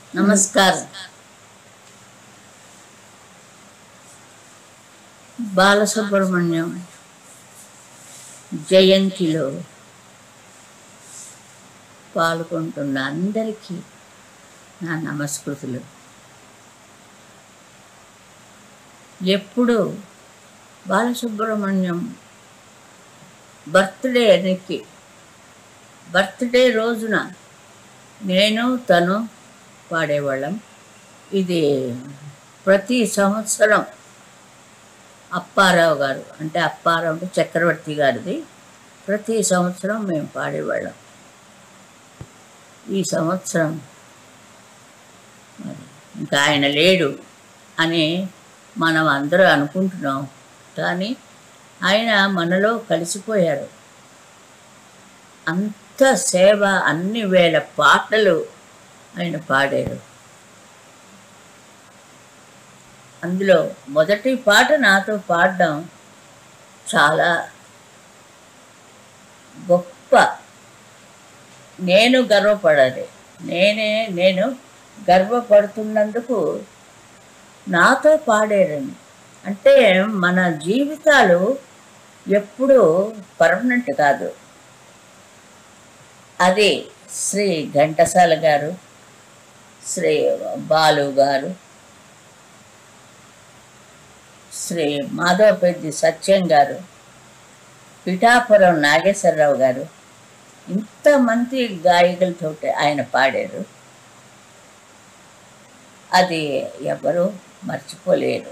నమస్కారం బాలసుబ్రహ్మణ్యం జయంతిలో పాల్గొంటున్న అందరికీ నా నమస్కృతులు ఎప్పుడు బాలసుబ్రహ్మణ్యం బర్త్డే అనికి బర్త్డే రోజున నేను తను పాడేవాళ్ళం ఇది ప్రతి సంవత్సరం అప్పారావు గారు అంటే అప్పారావు అంటే చక్రవర్తి గారిది ప్రతి సంవత్సరం మేము పాడేవాళ్ళం ఈ సంవత్సరం మరి ఇంకా ఆయన లేడు అని మనం అందరూ అనుకుంటున్నాం కానీ ఆయన మనలో కలిసిపోయారు అంత సేవ అన్ని వేల పాటలు ఆయన పాడారు అందులో మొదటి పాట నాతో పాడడం చాలా గొప్ప నేను గర్వపడాలి నేనే నేను గర్వపడుతున్నందుకు నాతో పాడారని అంటే మన జీవితాలు ఎప్పుడూ పర్మనెంట్ కాదు అది శ్రీ ఘంటసాల గారు శ్రీ బాలు గారు శ్రీ మాధవపెద్ది సత్యం గారు పిఠాపురం నాగేశ్వరరావు గారు ఇంతమంది గాయకులతో ఆయన పాడారు అది ఎవరు మర్చిపోలేరు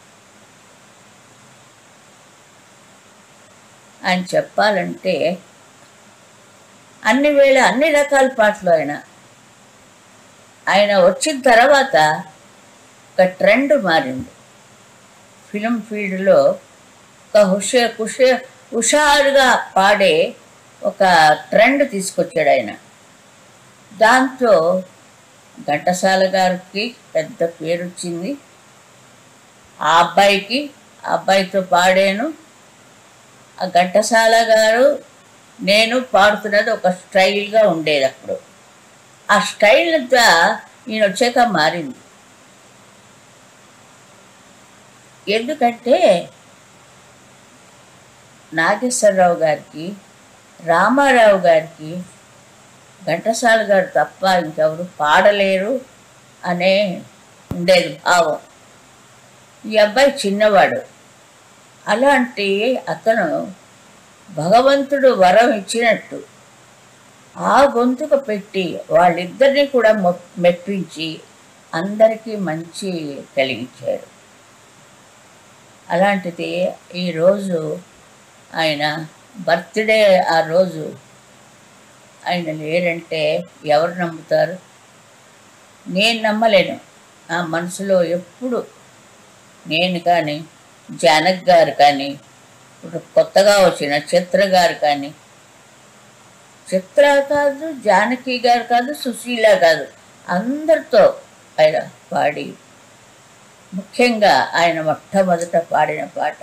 ఆయన చెప్పాలంటే అన్ని వేళ అన్ని రకాల పాటలు ఆయన ఆయన వచ్చిన తర్వాత ఒక ట్రెండ్ మారింది ఫిలిం ఫీల్డ్లో ఒక హుషే హుషే హుషారుగా పాడే ఒక ట్రెండ్ తీసుకొచ్చాడు ఆయన దాంతో ఘంటసాల గారికి పెద్ద పేరు వచ్చింది ఆ అబ్బాయికి ఆ అబ్బాయితో పాడాను ఆ ఘంటసాల గారు నేను పాడుతున్నది ఒక స్టైల్గా ఉండేది అప్పుడు ఆ స్టైల్ అంతా ఈయన వచ్చాక మారింది ఎందుకంటే నాగేశ్వరరావు గారికి రామారావు గారికి ఘంటసాల గారు తప్ప ఇంకెవరు పాడలేరు అనే ఉండేది భావం ఈ అబ్బాయి చిన్నవాడు అలాంటి అతను భగవంతుడు వరం ఇచ్చినట్టు ఆ గొంతుకు పెట్టి వాళ్ళిద్దరిని కూడా మొ- మెప్పించి అందరికీ మంచి కలిగించారు అలాంటిది ఈరోజు ఆయన బర్త్డే ఆ రోజు ఆయన లేరంటే ఎవరు నమ్ముతారు నేను నమ్మలేను నా మనసులో ఎప్పుడు నేను కానీ జానక్ గారు కానీ ఇప్పుడు కొత్తగా వచ్చిన చిత్ర గారు కానీ చిత్ర కాదు జానకి గారు కాదు సుశీల కాదు అందరితో ఆయన పాడి ముఖ్యంగా ఆయన మొట్టమొదట పాడిన పాట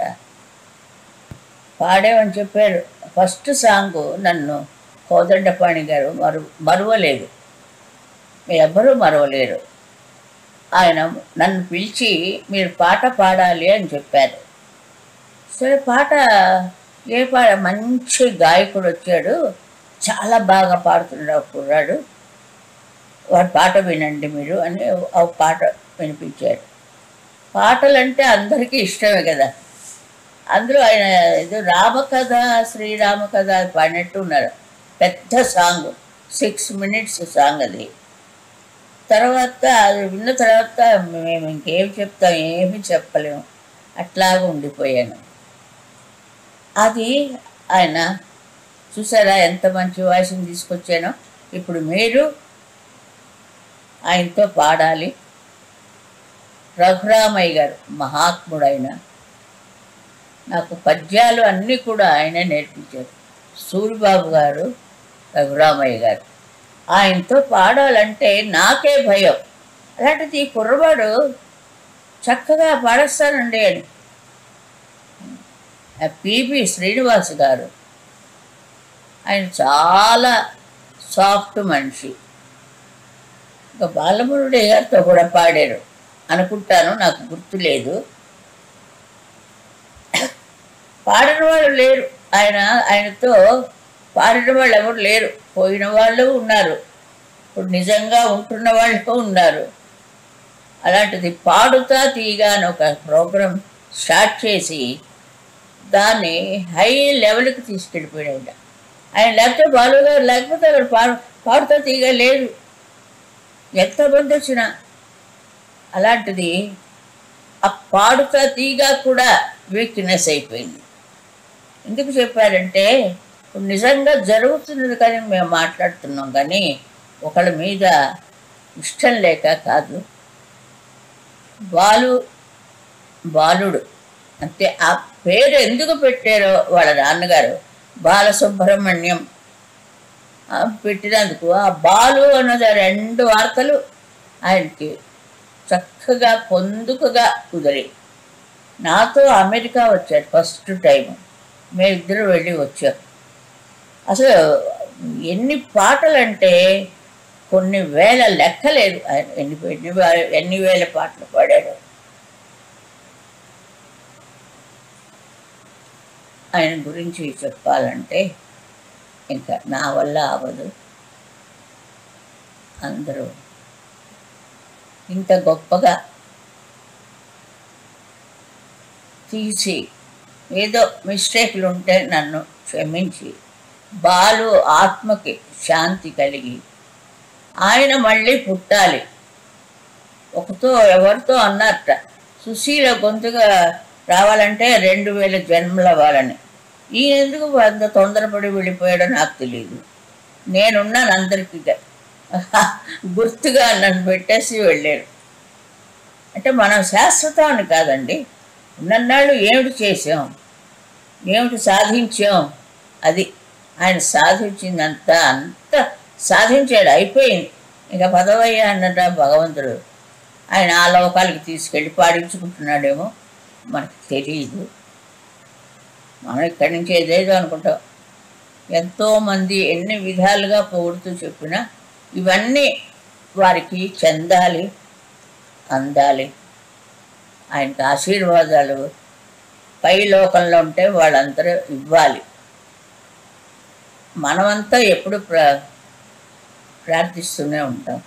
పాడేమని చెప్పారు ఫస్ట్ సాంగ్ నన్ను కోదండపాణి గారు మరు మరువలేదు ఎవ్వరూ మరవలేరు ఆయన నన్ను పిలిచి మీరు పాట పాడాలి అని చెప్పారు సరే పాట ఏ పాట మంచి గాయకుడు వచ్చాడు చాలా బాగా పాడుతున్నాడు ఆ కుర్రాడు వాడి పాట వినండి మీరు అని ఆ పాట వినిపించాడు పాటలంటే అందరికీ ఇష్టమే కదా అందులో ఆయన ఏదో రామకథ శ్రీరామ కథ పాడినట్టు ఉన్నారు పెద్ద సాంగ్ సిక్స్ మినిట్స్ సాంగ్ అది తర్వాత అది విన్న తర్వాత మేము ఇంకేం చెప్తాం ఏమీ చెప్పలేము అట్లాగా ఉండిపోయాను అది ఆయన చూసారా ఎంత మంచి వాయిస్ని తీసుకొచ్చానో ఇప్పుడు మీరు ఆయనతో పాడాలి రఘురామయ్య గారు మహాత్ముడైన నాకు పద్యాలు అన్నీ కూడా ఆయనే నేర్పించారు సూరిబాబు గారు రఘురామయ్య గారు ఆయనతో పాడాలంటే నాకే భయం అలాంటిది ఈ కుర్రవాడు చక్కగా పాడేస్తానండి అని ఆ పిబి శ్రీనివాస్ గారు ఆయన చాలా సాఫ్ట్ మనిషి ఇంకా బాలమురుడి గారితో కూడా పాడారు అనుకుంటాను నాకు గుర్తులేదు పాడిన వాళ్ళు లేరు ఆయన ఆయనతో పాడిన వాళ్ళు ఎవరు లేరు పోయిన వాళ్ళు ఉన్నారు ఇప్పుడు నిజంగా ఉంటున్న వాళ్ళు ఉన్నారు అలాంటిది పాడుతా తీగా అని ఒక ప్రోగ్రాం స్టార్ట్ చేసి దాన్ని హై లెవెల్కి తీసుకెళ్ళిపోయాడు ఆయన ఆయన లేకపోతే బాలు గారు లేకపోతే అక్కడ పాడు పాడుతా తీగ లేదు ఎంతమంది వచ్చినా అలాంటిది ఆ పాడుతా తీగ కూడా వీక్నెస్ అయిపోయింది ఎందుకు చెప్పారంటే ఇప్పుడు నిజంగా జరుగుతున్నది కానీ మేము మాట్లాడుతున్నాం కానీ ఒకళ్ళ మీద ఇష్టం లేక కాదు బాలు బాలుడు అంటే ఆ పేరు ఎందుకు పెట్టారో వాళ్ళ నాన్నగారు బాలసుబ్రహ్మణ్యం ఆ పెట్టినందుకు ఆ బాలు అన్నది ఆ రెండు వార్తలు ఆయనకి చక్కగా పొందుకగా కుదిరి నాతో అమెరికా వచ్చాడు ఫస్ట్ టైం మేమిద్దరు వెళ్ళి వచ్చాం అసలు ఎన్ని పాటలు అంటే కొన్ని వేల లెక్కలేదు ఆయన ఎన్ని ఎన్ని వే- ఎన్ని వేల పాటలు పాడాడు ఆయన గురించి చెప్పాలంటే ఇంకా నా వల్ల అవ్వదు అందరూ ఇంత గొప్పగా తీసి ఏదో మిస్టేక్లు ఉంటే నన్ను క్షమించి బాలు ఆత్మకి శాంతి కలిగి ఆయన మళ్ళీ పుట్టాలి ఒకతో ఎవరితో అన్నారట సుశీల గొంతుగా రావాలంటే రెండు వేల జన్మలు అవ్వాలని ఈయన ఎందుకు అంత తొందరపడి వెళ్ళిపోయాడో నాకు తెలియదు నేనున్నాను అందరికీ గుర్తుగా నన్ను పెట్టేసి వెళ్ళారు అంటే మనం శాశ్వతాన్ని కాదండి ఉన్నన్నాళ్ళు ఏమిటి చేసాం ఏమిటి సాధించాం అది ఆయన సాధించిందంతా అంత సాధించాడు అయిపోయింది ఇక పదవయ్య అన్నట భగవంతుడు ఆయన ఆ లోకాలకి తీసుకెళ్ళి పాడించుకుంటున్నాడేమో మనకు తెలియదు మనం ఇక్కడి నుంచి ఏదేదో అనుకుంటాం ఎంతోమంది ఎన్ని విధాలుగా పొగుడుతూ చెప్పినా ఇవన్నీ వారికి చెందాలి అందాలి ఆయనకు ఆశీర్వాదాలు పై లోకంలో ఉంటే వాళ్ళందరూ ఇవ్వాలి మనమంతా ఎప్పుడు ప్ర ప్రార్థిస్తూనే ఉంటాం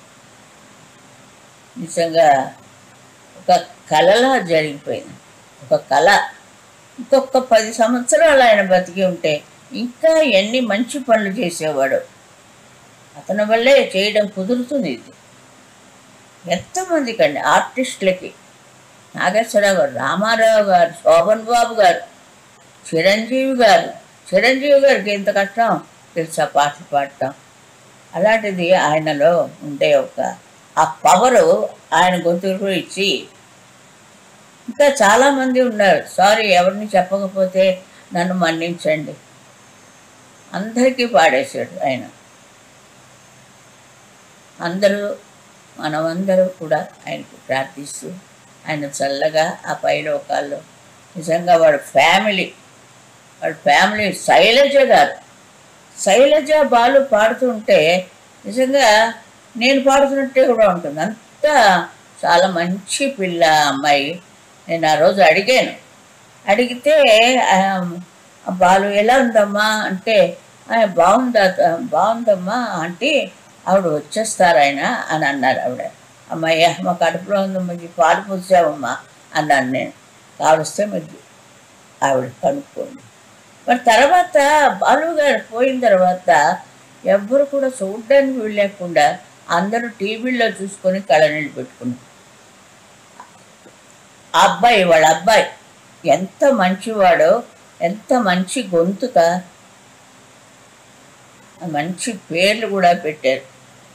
నిజంగా ఒక కళలా జరిగిపోయింది ఒక కళ ఇంకొక పది సంవత్సరాలు ఆయన బతికి ఉంటే ఇంకా ఎన్ని మంచి పనులు చేసేవాడు అతని వల్లే చేయడం కుదురుతుంది ఇది ఎంతమందికి అండి ఆర్టిస్టులకి నాగేశ్వరరావు గారు రామారావు గారు శోభన్ బాబు గారు చిరంజీవి గారు చిరంజీవి గారికి ఎంత కష్టం తెలుసా పాటలు పాడటం అలాంటిది ఆయనలో ఉండే ఒక ఆ పవరు ఆయన గొంతుకు ఇచ్చి ఇంకా చాలామంది ఉన్నారు సారీ ఎవరిని చెప్పకపోతే నన్ను మన్నించండి అందరికీ పాడేశాడు ఆయన అందరూ మనమందరూ కూడా ఆయనకు ప్రార్థిస్తూ ఆయన చల్లగా ఆ పైలోకాల్లో నిజంగా వాడు ఫ్యామిలీ వాడు ఫ్యామిలీ శైలజ గారు శైలజ బాలు పాడుతుంటే నిజంగా నేను పాడుతున్నట్టే కూడా ఉంటుంది అంతా చాలా మంచి పిల్ల అమ్మాయి నేను ఆ రోజు అడిగాను అడిగితే ఆ, ఆ బాలు ఎలా ఉందమ్మా అంటే "ఆ, బాగుందా బాగుందమ్మా ఆంటీ ఆవిడ వచ్చేస్తారు ఆయన అని అన్నారు ఆవిడ అమ్మాయి మా కడుపులో ఉందమ్మా ఈ పాలు పూసావమ్మా అన్నాను నేను కావలిస్తే మీరు ఆవిడ కనుక్కోండి మరి తర్వాత బాలు గారు పోయిన తర్వాత ఎవ్వరు కూడా చూడడానికి వెళ్ళకుండా అందరూ టీవీలో చూసుకొని కళ్ళనీళ్ళు పెట్టుకున్నారు ఆ అబ్బాయి వాళ్ళ అబ్బాయి ఎంత మంచివాడో ఎంత మంచి గొంతుక మంచి పేర్లు కూడా పెట్టారు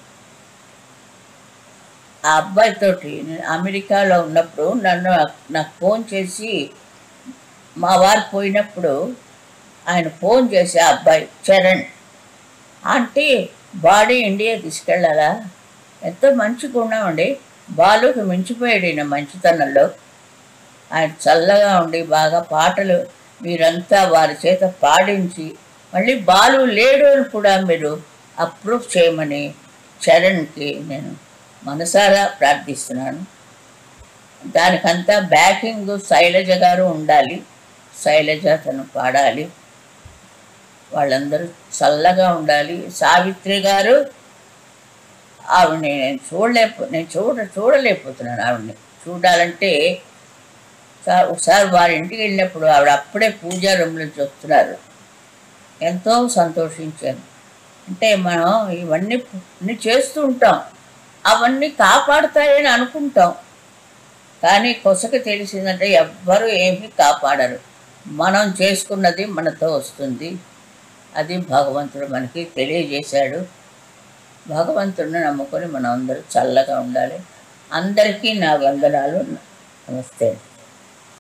ఆ అబ్బాయితోటి నేను అమెరికాలో ఉన్నప్పుడు నన్ను నాకు ఫోన్ చేసి మా వారు పోయినప్పుడు ఆయన ఫోన్ చేసి ఆ అబ్బాయి చరణ్ ఆంటీ బాడీ ఇండియా తీసుకెళ్ళాలా ఎంతో మంచి గుణం అండి బాలుకి మించిపోయాడు ఈయన మంచితనంలో ఆయన చల్లగా ఉండి బాగా పాటలు మీరంతా వారి చేత పాడించి మళ్ళీ బాలు లేడు అని కూడా మీరు అప్రూవ్ చేయమని చరణ్కి నేను మనసారా ప్రార్థిస్తున్నాను దానికంతా బ్యాకింగ్ శైలజ గారు ఉండాలి శైలజ తను పాడాలి వాళ్ళందరూ చల్లగా ఉండాలి సావిత్రి గారు ఆవిడని నేను చూడలేకపో నేను చూడ చూడలేకపోతున్నాను ఆవిడని చూడాలంటే సార్ ఒకసారి వారి ఇంటికి వెళ్ళినప్పుడు ఆవిడ అప్పుడే పూజా రూమ్లో చెప్తున్నారు ఎంతో సంతోషించాను అంటే మనం ఇవన్నీ అన్నీ చేస్తూ ఉంటాం అవన్నీ కాపాడుతాయని అనుకుంటాం కానీ కొసకి తెలిసిందంటే ఎవ్వరూ ఏమీ కాపాడరు మనం చేసుకున్నది మనతో వస్తుంది అది భగవంతుడు మనకి తెలియజేశాడు భగవంతుడిని నమ్ముకొని మనం అందరూ చల్లగా ఉండాలి అందరికీ నా వందనాలు నమస్తే